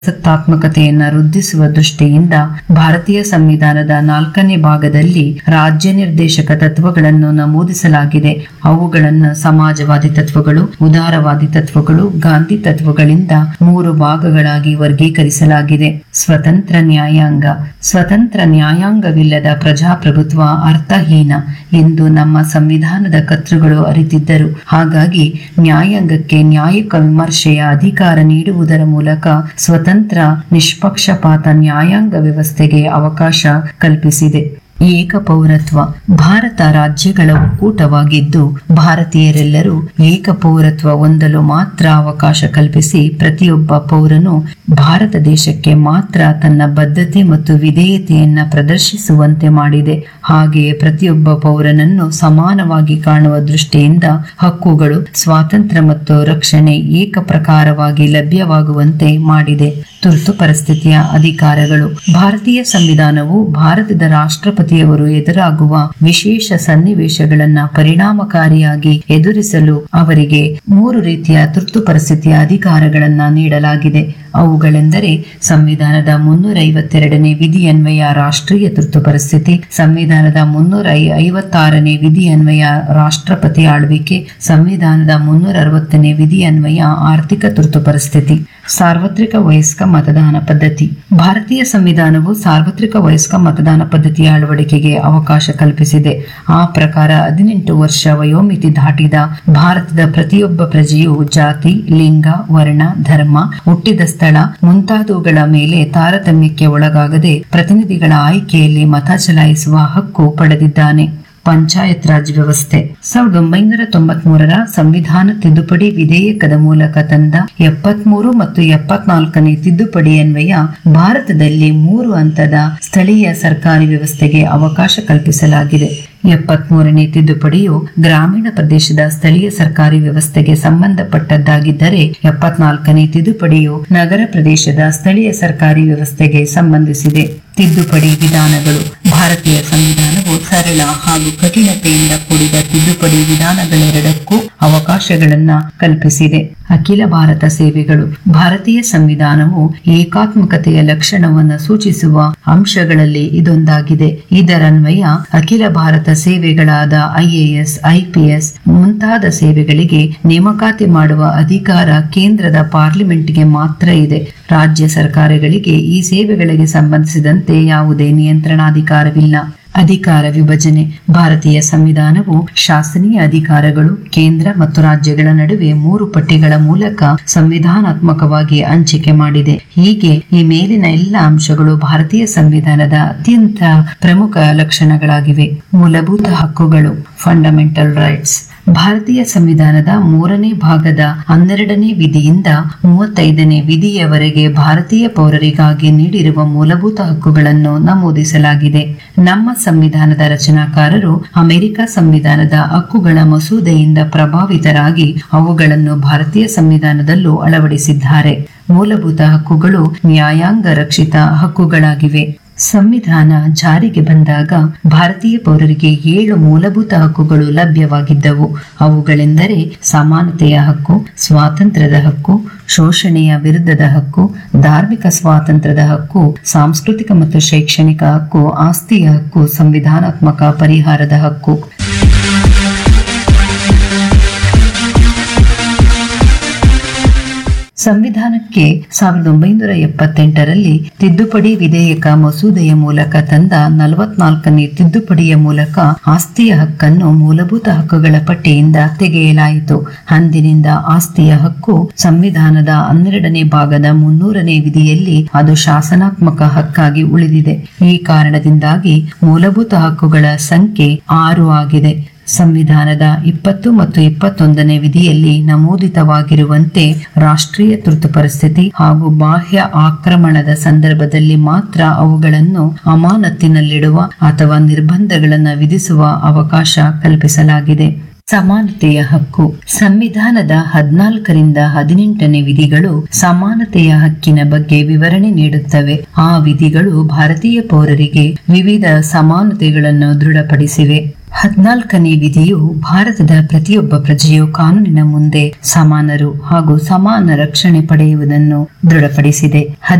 ಸತ್ತಾತ್ಮಕತೆಯನ್ನ ವೃದ್ಧಿಸುವ ದೃಷ್ಟಿಯಿಂದ ಭಾರತೀಯ ಸಂವಿಧಾನದ ನಾಲ್ಕನೇ ಭಾಗದಲ್ಲಿ ರಾಜ್ಯ ನಿರ್ದೇಶಕ ತತ್ವಗಳನ್ನು ನಮೂದಿಸಲಾಗಿದೆ ಅವುಗಳನ್ನು ಸಮಾಜವಾದಿ ತತ್ವಗಳು ಉದಾರವಾದಿ ತತ್ವಗಳು ಗಾಂಧಿ ತತ್ವಗಳಿಂದ ಮೂರು ಭಾಗಗಳಾಗಿ ವರ್ಗೀಕರಿಸಲಾಗಿದೆ ಸ್ವತಂತ್ರ ನ್ಯಾಯಾಂಗ ಸ್ವತಂತ್ರ ನ್ಯಾಯಾಂಗವಿಲ್ಲದ ಪ್ರಜಾಪ್ರಭುತ್ವ ಅರ್ಥಹೀನ ಎಂದು ನಮ್ಮ ಸಂವಿಧಾನದ ಕರ್ತೃಗಳು ಅರಿತಿದ್ದರು ಹಾಗಾಗಿ ನ್ಯಾಯಾಂಗಕ್ಕೆ ನ್ಯಾಯಿಕ ವಿಮರ್ಶೆಯ ಅಧಿಕಾರ ನೀಡುವುದರ ಮೂಲಕ ಸ್ವತಂತ್ರ ನಿಷ್ಪಕ್ಷಪಾತ ನ್ಯಾಯಾಂಗ ವ್ಯವಸ್ಥೆಗೆ ಅವಕಾಶ ಕಲ್ಪಿಸಿದೆ ಏಕ ಪೌರತ್ವ ಭಾರತ ರಾಜ್ಯಗಳ ಒಕ್ಕೂಟವಾಗಿದ್ದು ಭಾರತೀಯರೆಲ್ಲರೂ ಏಕ ಪೌರತ್ವ ಹೊಂದಲು ಮಾತ್ರ ಅವಕಾಶ ಕಲ್ಪಿಸಿ ಪ್ರತಿಯೊಬ್ಬ ಪೌರನು ಭಾರತ ದೇಶಕ್ಕೆ ಮಾತ್ರ ತನ್ನ ಬದ್ಧತೆ ಮತ್ತು ವಿಧೇಯತೆಯನ್ನ ಪ್ರದರ್ಶಿಸುವಂತೆ ಮಾಡಿದೆ ಹಾಗೆಯೇ ಪ್ರತಿಯೊಬ್ಬ ಪೌರನನ್ನು ಸಮಾನವಾಗಿ ಕಾಣುವ ದೃಷ್ಟಿಯಿಂದ ಹಕ್ಕುಗಳು ಸ್ವಾತಂತ್ರ್ಯ ಮತ್ತು ರಕ್ಷಣೆ ಏಕ ಪ್ರಕಾರವಾಗಿ ಲಭ್ಯವಾಗುವಂತೆ ಮಾಡಿದೆ ತುರ್ತು ಪರಿಸ್ಥಿತಿಯ ಅಧಿಕಾರಗಳು ಭಾರತೀಯ ಸಂವಿಧಾನವು ಭಾರತದ ರಾಷ್ಟ್ರಪತಿಯವರು ಎದುರಾಗುವ ವಿಶೇಷ ಸನ್ನಿವೇಶಗಳನ್ನ ಪರಿಣಾಮಕಾರಿಯಾಗಿ ಎದುರಿಸಲು ಅವರಿಗೆ ಮೂರು ರೀತಿಯ ತುರ್ತು ಪರಿಸ್ಥಿತಿಯ ಅಧಿಕಾರಗಳನ್ನ ನೀಡಲಾಗಿದೆ ಅವುಗಳೆಂದರೆ ಸಂವಿಧಾನದ ಮುನ್ನೂರ ಐವತ್ತೆರಡನೇ ವಿಧಿಯನ್ವಯ ರಾಷ್ಟ್ರೀಯ ತುರ್ತು ಪರಿಸ್ಥಿತಿ ಸಂವಿಧಾನದ ಮುನ್ನೂರ ಐವತ್ತಾರನೇ ವಿಧಿಯನ್ವಯ ರಾಷ್ಟ್ರಪತಿ ಆಳ್ವಿಕೆ ಸಂವಿಧಾನದ ಮುನ್ನೂರ ಅರವತ್ತನೇ ವಿಧಿಯನ್ವಯ ಆರ್ಥಿಕ ತುರ್ತು ಪರಿಸ್ಥಿತಿ ಸಾರ್ವತ್ರಿಕ ವಯಸ್ಕ ಮತದಾನ ಪದ್ಧತಿ ಭಾರತೀಯ ಸಂವಿಧಾನವು ಸಾರ್ವತ್ರಿಕ ವಯಸ್ಕ ಮತದಾನ ಪದ್ಧತಿಯ ಅಳವಡಿಕೆಗೆ ಅವಕಾಶ ಕಲ್ಪಿಸಿದೆ ಆ ಪ್ರಕಾರ ಹದಿನೆಂಟು ವರ್ಷ ವಯೋಮಿತಿ ದಾಟಿದ ಭಾರತದ ಪ್ರತಿಯೊಬ್ಬ ಪ್ರಜೆಯು ಜಾತಿ ಲಿಂಗ ವರ್ಣ ಧರ್ಮ ಹುಟ್ಟಿದ ಸ್ಥಳ ಮುಂತಾದವುಗಳ ಮೇಲೆ ತಾರತಮ್ಯಕ್ಕೆ ಒಳಗಾಗದೆ ಪ್ರತಿನಿಧಿಗಳ ಆಯ್ಕೆಯಲ್ಲಿ ಮತ ಚಲಾಯಿಸುವ ಹಕ್ಕು ಪಡೆದಿದ್ದಾನೆ ಪಂಚಾಯತ್ ರಾಜ್ ವ್ಯವಸ್ಥೆ ಸಾವಿರದ ಒಂಬೈನೂರ ತೊಂಬತ್ ಮೂರರ ಸಂವಿಧಾನ ತಿದ್ದುಪಡಿ ವಿಧೇಯಕದ ಮೂಲಕ ತಂದ ಎಪ್ಪತ್ಮೂರು ಮತ್ತು ಎಪ್ಪತ್ನಾಲ್ಕನೇ ತಿದ್ದುಪಡಿ ಅನ್ವಯ ಭಾರತದಲ್ಲಿ ಮೂರು ಹಂತದ ಸ್ಥಳೀಯ ಸರ್ಕಾರಿ ವ್ಯವಸ್ಥೆಗೆ ಅವಕಾಶ ಕಲ್ಪಿಸಲಾಗಿದೆ ಎಪ್ಪತ್ಮೂರನೇ ತಿದ್ದುಪಡಿಯು ಗ್ರಾಮೀಣ ಪ್ರದೇಶದ ಸ್ಥಳೀಯ ಸರ್ಕಾರಿ ವ್ಯವಸ್ಥೆಗೆ ಸಂಬಂಧಪಟ್ಟದ್ದಾಗಿದ್ದರೆ ಎಪ್ಪತ್ನಾಲ್ಕನೇ ತಿದ್ದುಪಡಿಯು ನಗರ ಪ್ರದೇಶದ ಸ್ಥಳೀಯ ಸರ್ಕಾರಿ ವ್ಯವಸ್ಥೆಗೆ ಸಂಬಂಧಿಸಿದೆ ತಿದ್ದುಪಡಿ ವಿಧಾನಗಳು ಭಾರತೀಯ ಸಂವಿಧಾನವು ಸರಳ ಹಾಗೂ ಕಠಿಣತೆಯಿಂದ ಕೂಡಿದ ತಿದ್ದುಪಡಿ ವಿಧಾನಗಳೆರಡಕ್ಕೂ ಅವಕಾಶಗಳನ್ನ ಕಲ್ಪಿಸಿದೆ ಅಖಿಲ ಭಾರತ ಸೇವೆಗಳು ಭಾರತೀಯ ಸಂವಿಧಾನವು ಏಕಾತ್ಮಕತೆಯ ಲಕ್ಷಣವನ್ನು ಸೂಚಿಸುವ ಅಂಶಗಳಲ್ಲಿ ಇದೊಂದಾಗಿದೆ ಇದರನ್ವಯ ಅಖಿಲ ಭಾರತ ಸೇವೆಗಳಾದ ಐಎಎಸ್ ಐಪಿಎಸ್ ಮುಂತಾದ ಸೇವೆಗಳಿಗೆ ನೇಮಕಾತಿ ಮಾಡುವ ಅಧಿಕಾರ ಕೇಂದ್ರದ ಪಾರ್ಲಿಮೆಂಟ್ಗೆ ಮಾತ್ರ ಇದೆ ರಾಜ್ಯ ಸರ್ಕಾರಗಳಿಗೆ ಈ ಸೇವೆಗಳಿಗೆ ಸಂಬಂಧಿಸಿದಂತೆ ಯಾವುದೇ ನಿಯಂತ್ರಣಾಧಿಕಾರವಿಲ್ಲ ಅಧಿಕಾರ ವಿಭಜನೆ ಭಾರತೀಯ ಸಂವಿಧಾನವು ಶಾಸನೀಯ ಅಧಿಕಾರಗಳು ಕೇಂದ್ರ ಮತ್ತು ರಾಜ್ಯಗಳ ನಡುವೆ ಮೂರು ಪಟ್ಟಿಗಳ ಮೂಲಕ ಸಂವಿಧಾನಾತ್ಮಕವಾಗಿ ಹಂಚಿಕೆ ಮಾಡಿದೆ ಹೀಗೆ ಈ ಮೇಲಿನ ಎಲ್ಲ ಅಂಶಗಳು ಭಾರತೀಯ ಸಂವಿಧಾನದ ಅತ್ಯಂತ ಪ್ರಮುಖ ಲಕ್ಷಣಗಳಾಗಿವೆ ಮೂಲಭೂತ ಹಕ್ಕುಗಳು ಫಂಡಮೆಂಟಲ್ ರೈಟ್ಸ್ ಭಾರತೀಯ ಸಂವಿಧಾನದ ಮೂರನೇ ಭಾಗದ ಹನ್ನೆರಡನೇ ವಿಧಿಯಿಂದ ಮೂವತ್ತೈದನೇ ವಿಧಿಯವರೆಗೆ ಭಾರತೀಯ ಪೌರರಿಗಾಗಿ ನೀಡಿರುವ ಮೂಲಭೂತ ಹಕ್ಕುಗಳನ್ನು ನಮೂದಿಸಲಾಗಿದೆ ನಮ್ಮ ಸಂವಿಧಾನದ ರಚನಾಕಾರರು ಅಮೆರಿಕ ಸಂವಿಧಾನದ ಹಕ್ಕುಗಳ ಮಸೂದೆಯಿಂದ ಪ್ರಭಾವಿತರಾಗಿ ಅವುಗಳನ್ನು ಭಾರತೀಯ ಸಂವಿಧಾನದಲ್ಲೂ ಅಳವಡಿಸಿದ್ದಾರೆ ಮೂಲಭೂತ ಹಕ್ಕುಗಳು ನ್ಯಾಯಾಂಗ ರಕ್ಷಿತ ಹಕ್ಕುಗಳಾಗಿವೆ ಸಂವಿಧಾನ ಜಾರಿಗೆ ಬಂದಾಗ ಭಾರತೀಯ ಪೌರರಿಗೆ ಏಳು ಮೂಲಭೂತ ಹಕ್ಕುಗಳು ಲಭ್ಯವಾಗಿದ್ದವು ಅವುಗಳೆಂದರೆ ಸಮಾನತೆಯ ಹಕ್ಕು ಸ್ವಾತಂತ್ರ್ಯದ ಹಕ್ಕು ಶೋಷಣೆಯ ವಿರುದ್ಧದ ಹಕ್ಕು ಧಾರ್ಮಿಕ ಸ್ವಾತಂತ್ರ್ಯದ ಹಕ್ಕು ಸಾಂಸ್ಕೃತಿಕ ಮತ್ತು ಶೈಕ್ಷಣಿಕ ಹಕ್ಕು ಆಸ್ತಿಯ ಹಕ್ಕು ಸಂವಿಧಾನಾತ್ಮಕ ಪರಿಹಾರದ ಹಕ್ಕು ಸಂವಿಧಾನಕ್ಕೆ ಸಾವಿರದ ಒಂಬೈನೂರ ಎಪ್ಪತ್ತೆಂಟರಲ್ಲಿ ತಿದ್ದುಪಡಿ ವಿಧೇಯಕ ಮಸೂದೆಯ ಮೂಲಕ ತಂದ ನಲವತ್ನಾಲ್ಕನೇ ತಿದ್ದುಪಡಿಯ ಮೂಲಕ ಆಸ್ತಿಯ ಹಕ್ಕನ್ನು ಮೂಲಭೂತ ಹಕ್ಕುಗಳ ಪಟ್ಟಿಯಿಂದ ತೆಗೆಯಲಾಯಿತು ಅಂದಿನಿಂದ ಆಸ್ತಿಯ ಹಕ್ಕು ಸಂವಿಧಾನದ ಹನ್ನೆರಡನೇ ಭಾಗದ ಮುನ್ನೂರನೇ ವಿಧಿಯಲ್ಲಿ ಅದು ಶಾಸನಾತ್ಮಕ ಹಕ್ಕಾಗಿ ಉಳಿದಿದೆ ಈ ಕಾರಣದಿಂದಾಗಿ ಮೂಲಭೂತ ಹಕ್ಕುಗಳ ಸಂಖ್ಯೆ ಆರು ಆಗಿದೆ ಸಂವಿಧಾನದ ಇಪ್ಪತ್ತು ಮತ್ತು ಇಪ್ಪತ್ತೊಂದನೇ ವಿಧಿಯಲ್ಲಿ ನಮೂದಿತವಾಗಿರುವಂತೆ ರಾಷ್ಟ್ರೀಯ ತುರ್ತು ಪರಿಸ್ಥಿತಿ ಹಾಗೂ ಬಾಹ್ಯ ಆಕ್ರಮಣದ ಸಂದರ್ಭದಲ್ಲಿ ಮಾತ್ರ ಅವುಗಳನ್ನು ಅಮಾನತಿನಲ್ಲಿಡುವ ಅಥವಾ ನಿರ್ಬಂಧಗಳನ್ನು ವಿಧಿಸುವ ಅವಕಾಶ ಕಲ್ಪಿಸಲಾಗಿದೆ ಸಮಾನತೆಯ ಹಕ್ಕು ಸಂವಿಧಾನದ ಹದಿನಾಲ್ಕರಿಂದ ಹದಿನೆಂಟನೇ ವಿಧಿಗಳು ಸಮಾನತೆಯ ಹಕ್ಕಿನ ಬಗ್ಗೆ ವಿವರಣೆ ನೀಡುತ್ತವೆ ಆ ವಿಧಿಗಳು ಭಾರತೀಯ ಪೌರರಿಗೆ ವಿವಿಧ ಸಮಾನತೆಗಳನ್ನು ದೃಢಪಡಿಸಿವೆ ಹದಿನಾಲ್ಕನೇ ವಿಧಿಯು ಭಾರತದ ಪ್ರತಿಯೊಬ್ಬ ಪ್ರಜೆಯು ಕಾನೂನಿನ ಮುಂದೆ ಸಮಾನರು ಹಾಗೂ ಸಮಾನ ರಕ್ಷಣೆ ಪಡೆಯುವುದನ್ನು ದೃಢಪಡಿಸಿದೆ